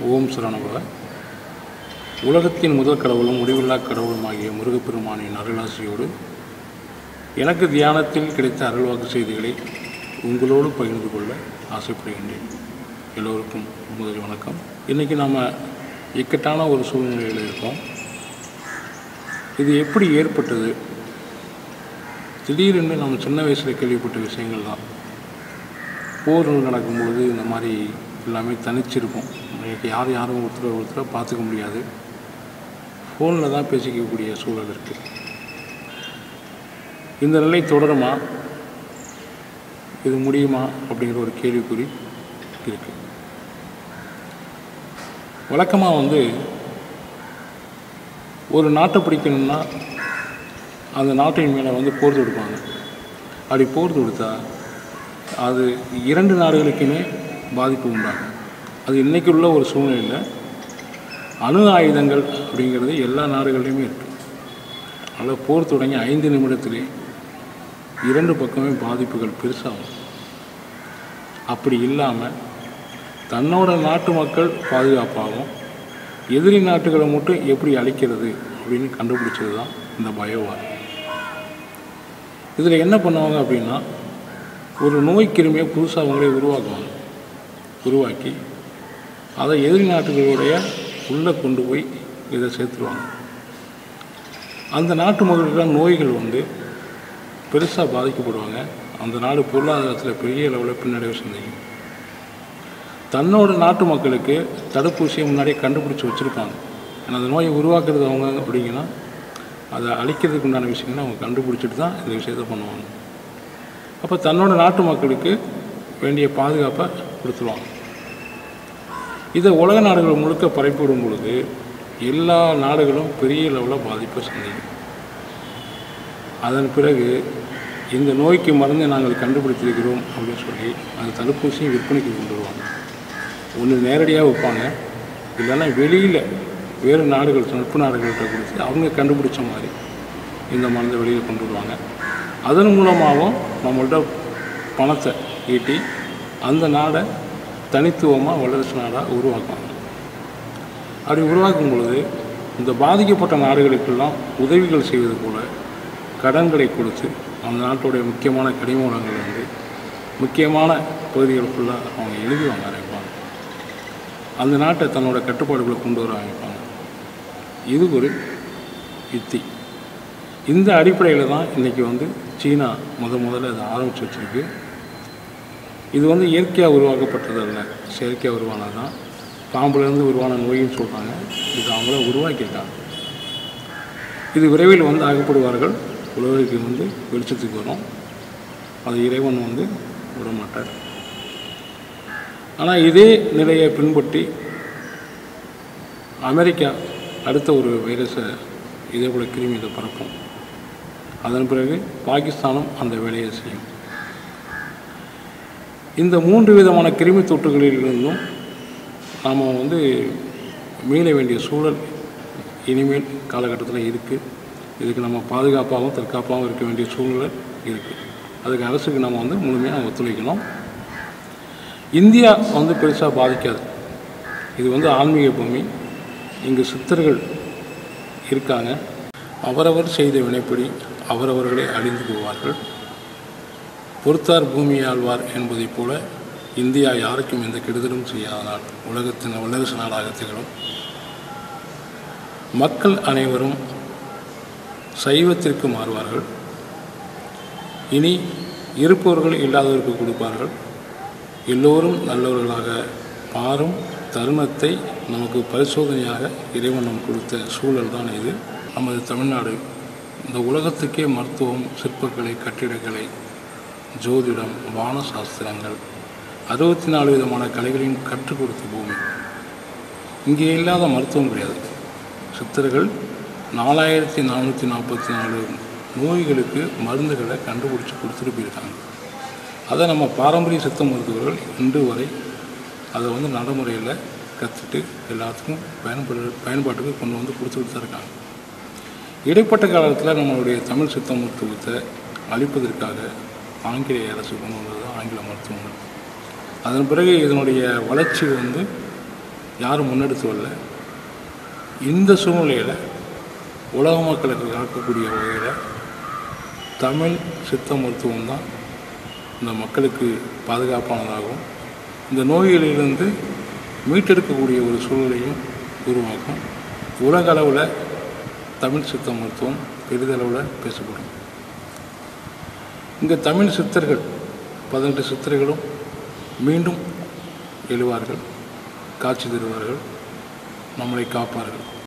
ஓம் சரணபவ உலகத்தின் முதல் கடவுளும் முடிவில்லா கடவுளுமாகிய முருகப்பெருமானின் அருளாசியோடு எனக்கு தியானத்தில் கிடைத்த அருள்வாக்கு செய்திகளை உங்களோடு பகிர்ந்து கொள்ள ஆசைப்படுகின்றேன் எல்லோருக்கும் முதல் வணக்கம் இன்றைக்கி நாம் இக்கட்டான ஒரு சூழ்நிலையில் இருக்கோம் இது எப்படி ஏற்பட்டது திடீரென்று நம்ம சின்ன வயசில் கேள்விப்பட்ட விஷயங்கள் தான் போர் நடக்கும்போது இந்த மாதிரி எல்லாமே தனிச்சிருக்கும் இன்னைக்கு யார் யாரும் ஒருத்தர் ஒருத்தரை பார்த்துக்க முடியாது ஃபோனில் தான் பேசிக்கக்கூடிய சூழல் இருக்குது இந்த நிலை தொடருமா இது முடியுமா அப்படிங்கிற ஒரு கேள்விக்குறி இருக்குது வழக்கமாக வந்து ஒரு நாட்டை பிடிக்கணும்னா அந்த நாட்டின் மேலே வந்து போர் தொடுப்பாங்க அப்படி போர் தொடுத்தா அது இரண்டு நாடுகளுக்குமே பாதிப்பு உண்டாகும் அது இன்றைக்கி உள்ள ஒரு சூழ்நிலையில் அணு ஆயுதங்கள் அப்படிங்கிறது எல்லா நாடுகள்லையுமே இருக்குது அதில் போர் தொடங்கி ஐந்து நிமிடத்திலே இரண்டு பக்கமே பாதிப்புகள் பெருசாகும் அப்படி இல்லாமல் தன்னோட நாட்டு மக்கள் பாதுகாப்பாகவும் எதிரி நாட்டுகளை மட்டும் எப்படி அழிக்கிறது அப்படின்னு கண்டுபிடிச்சது தான் இந்த பயோவார் இதில் என்ன பண்ணுவாங்க அப்படின்னா ஒரு நோய் கிருமியை புதுசாக அவங்களே உருவாக்குவாங்க உருவாக்கி அதை எதிரி நாட்டுகளுடைய உள்ளே கொண்டு போய் இதை சேர்த்துருவாங்க அந்த நாட்டு மக்களுக்கு நோய்கள் வந்து பெருசாக பாதிக்கப்படுவாங்க அந்த நாடு பொருளாதாரத்தில் பெரிய அளவில் பின்னடைவு சந்திக்கும் தன்னோட நாட்டு மக்களுக்கு தடுப்பூசியை முன்னாடியே கண்டுபிடிச்சி வச்சுருப்பாங்க ஏன்னா அந்த நோயை உருவாக்குறது அவங்க அப்படிங்கன்னா அதை அழிக்கிறதுக்கு உண்டான விஷயங்களை அவங்க கண்டுபிடிச்சிட்டு தான் இந்த விஷயத்தை பண்ணுவாங்க அப்போ தன்னோட நாட்டு மக்களுக்கு வேண்டிய பாதுகாப்பை கொடுத்துருவாங்க இதை உலக நாடுகள் முழுக்க பரப்பிவிடும் பொழுது எல்லா நாடுகளும் பெரிய லெவலில் பாதிப்பை சந்திக்கும் அதன் பிறகு இந்த நோய்க்கு மருந்தை நாங்கள் கண்டுபிடித்திருக்கிறோம் அப்படின்னு சொல்லி அந்த தடுப்பூசியும் விற்பனைக்கு கொண்டு வருவாங்க ஒன்று நேரடியாக வைப்பாங்க இல்லைன்னா வெளியில் வேறு நாடுகள் நட்பு நாடுகள்கிட்ட கொடுத்து அவங்க கண்டுபிடிச்ச மாதிரி இந்த மருந்தை வெளியில் கொண்டு வருவாங்க அதன் மூலமாகவும் நம்மள்ட்ட பணத்தை ஈட்டி அந்த நாடை தனித்துவமாக வல்லரசு நாடாக உருவாக்குவாங்க அப்படி உருவாக்கும் பொழுது இந்த பாதிக்கப்பட்ட நாடுகளுக்கெல்லாம் உதவிகள் செய்வது போல கடன்களை கொடுத்து அந்த நாட்டுடைய முக்கியமான கனிமூலங்கள் வந்து முக்கியமான பகுதிகள் ஃபுல்லாக அவங்க எழுதி வாங்க ஆரம்பிப்பாங்க அந்த நாட்டை தன்னோட கட்டுப்பாடுகளை கொண்டு வர ஆரம்பிப்பாங்க இது ஒரு யுத்தி இந்த அடிப்படையில் தான் இன்றைக்கி வந்து சீனா முத முதல்ல அதை ஆரம்பித்து வச்சுருக்கு இது வந்து இயற்கையாக உருவாக்கப்பட்டது அல்ல செயற்கையாக உருவானது தான் பாம்புலேருந்து உருவான நோயின்னு சொல்கிறாங்க இது அவங்கள உருவாக்கியிருக்காங்க இது விரைவில் வந்து அகப்படுவார்கள் உலகிற்கு வந்து வெளிச்சத்துக்கு வரும் அது இறைவன் வந்து விடமாட்டார் ஆனால் இதே நிலையை பின்பற்றி அமெரிக்கா அடுத்த ஒரு வைரஸை இதே போல் கிருமி இதை பரப்பும் அதன் பிறகு பாகிஸ்தானும் அந்த வேலையை செய்யும் இந்த மூன்று விதமான கிருமி தொற்றுகளிலிருந்தும் நாம் வந்து மீள வேண்டிய சூழல் இனிமேல் காலகட்டத்தில் இருக்குது இதுக்கு நம்ம பாதுகாப்பாகவும் தற்காப்பாகவும் இருக்க வேண்டிய சூழ்நிலை இருக்குது அதுக்கு அரசுக்கு நம்ம வந்து முழுமையாக ஒத்துழைக்கணும் இந்தியா வந்து பெருசாக பாதிக்காது இது வந்து ஆன்மீக பூமி இங்கு சித்தர்கள் இருக்காங்க அவரவர் செய்த வினைப்படி அவரவர்களே அழிந்து போவார்கள் பொறுத்தார் பூமி ஆழ்வார் என்பதைப் போல இந்தியா யாருக்கும் எந்த கெடுதலும் செய்யாத நாள் உலகத்தின் வல்லரசு நாடாக திகழும் மக்கள் அனைவரும் சைவத்திற்கு மாறுவார்கள் இனி இருப்பவர்கள் இல்லாதவருக்கு கொடுப்பார்கள் எல்லோரும் நல்லவர்களாக மாறும் தருணத்தை நமக்கு பரிசோதனையாக இறைவன் நம் கொடுத்த சூழல் தான் இது நமது தமிழ்நாடு இந்த உலகத்துக்கே மருத்துவம் சிற்பக்கலை கட்டிடக்கலை ஜோதிடம் வான சாஸ்திரங்கள் அறுபத்தி நாலு விதமான கலைகளையும் கற்றுக் கொடுத்த பூமி இங்கே இல்லாத மருத்துவம் கிடையாது சித்தர்கள் நாலாயிரத்தி நானூற்றி நாற்பத்தி நாலு நோய்களுக்கு மருந்துகளை கண்டுபிடிச்சி கொடுத்துட்டு போயிருக்காங்க அதை நம்ம பாரம்பரிய சித்த மருத்துவர்கள் இன்று வரை அதை வந்து நடைமுறையில் கற்றுட்டு எல்லாத்துக்கும் பயன்படு பயன்பாட்டுக்கு கொண்டு வந்து கொடுத்துட்டு தான் இருக்காங்க இடைப்பட்ட காலத்தில் நம்மளுடைய தமிழ் சித்த மருத்துவத்தை அழிப்பதற்காக ஆங்கிலேய அரசு கொண்டு வந்தது ஆங்கில மருத்துவங்கள் அதன் பிறகு இதனுடைய வளர்ச்சி வந்து யாரும் முன்னெடுத்து வரல இந்த சூழ்நிலையில் உலக மக்களுக்கு காக்கக்கூடிய வகையில் தமிழ் சித்த மருத்துவம் தான் இந்த மக்களுக்கு பாதுகாப்பானதாகும் இந்த நோய்களிலிருந்து மீட்டெடுக்கக்கூடிய ஒரு சூழ்நிலையும் உருவாக்கும் உலக அளவில் தமிழ் சித்த மருத்துவம் பெரிதளவில் பேசப்படும் இங்கே தமிழ் சித்தர்கள் பதினெட்டு சித்தர்களும் மீண்டும் எழுவார்கள் காட்சி தருவார்கள் நம்மளை காப்பார்கள்